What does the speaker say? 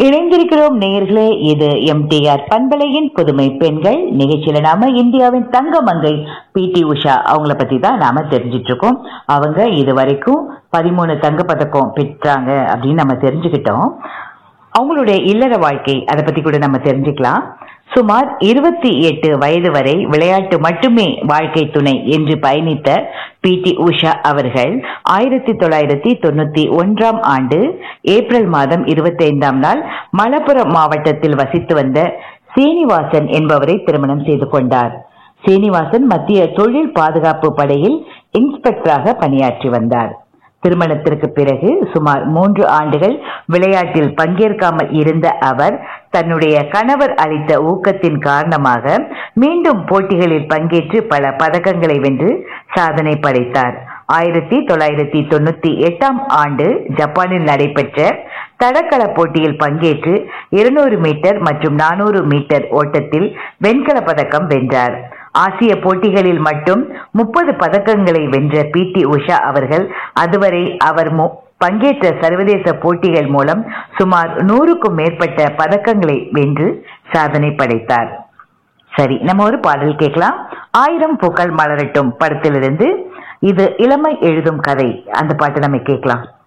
இணைந்திருக்கிறோம் நேயர்களே இது எம்டிஆர் பண்பலையின் புதுமை பெண்கள் நிகழ்ச்சியில நாம இந்தியாவின் தங்க மங்கை பி டி உஷா அவங்கள பத்தி தான் நாம தெரிஞ்சிட்டு இருக்கோம் அவங்க இது வரைக்கும் பதிமூணு தங்க பதக்கம் பெற்றாங்க அப்படின்னு நம்ம தெரிஞ்சுக்கிட்டோம் அவங்களுடைய இல்லற வாழ்க்கை அதை பத்தி கூட நம்ம தெரிஞ்சுக்கலாம் சுமார் இருபத்தி எட்டு வயது வரை விளையாட்டு மட்டுமே வாழ்க்கை துணை என்று பயணித்த பி டி உஷா அவர்கள் ஆயிரத்தி தொள்ளாயிரத்தி தொண்ணூத்தி ஒன்றாம் ஆண்டு ஏப்ரல் மாதம் இருபத்தி ஐந்தாம் நாள் மலப்புரம் மாவட்டத்தில் வசித்து வந்த சீனிவாசன் என்பவரை திருமணம் செய்து கொண்டார் சீனிவாசன் மத்திய தொழில் பாதுகாப்பு படையில் இன்ஸ்பெக்டராக பணியாற்றி வந்தார் திருமணத்திற்கு பிறகு சுமார் மூன்று ஆண்டுகள் விளையாட்டில் பங்கேற்காமல் இருந்த அவர் தன்னுடைய கணவர் அளித்த ஊக்கத்தின் காரணமாக மீண்டும் போட்டிகளில் பங்கேற்று பல பதக்கங்களை வென்று சாதனை படைத்தார் ஆயிரத்தி தொள்ளாயிரத்தி தொண்ணூத்தி எட்டாம் ஆண்டு ஜப்பானில் நடைபெற்ற தடகள போட்டியில் பங்கேற்று இருநூறு மீட்டர் மற்றும் நானூறு மீட்டர் ஓட்டத்தில் வெண்கல பதக்கம் வென்றார் ஆசிய போட்டிகளில் மட்டும் முப்பது பதக்கங்களை வென்ற பி டி உஷா அவர்கள் அதுவரை அவர் பங்கேற்ற சர்வதேச போட்டிகள் மூலம் சுமார் நூறுக்கும் மேற்பட்ட பதக்கங்களை வென்று சாதனை படைத்தார் சரி நம்ம ஒரு பாடல் கேட்கலாம் ஆயிரம் பூக்கள் மலரட்டும் படத்திலிருந்து இது இளமை எழுதும் கதை அந்த பாட்டு நம்ம கேட்கலாம்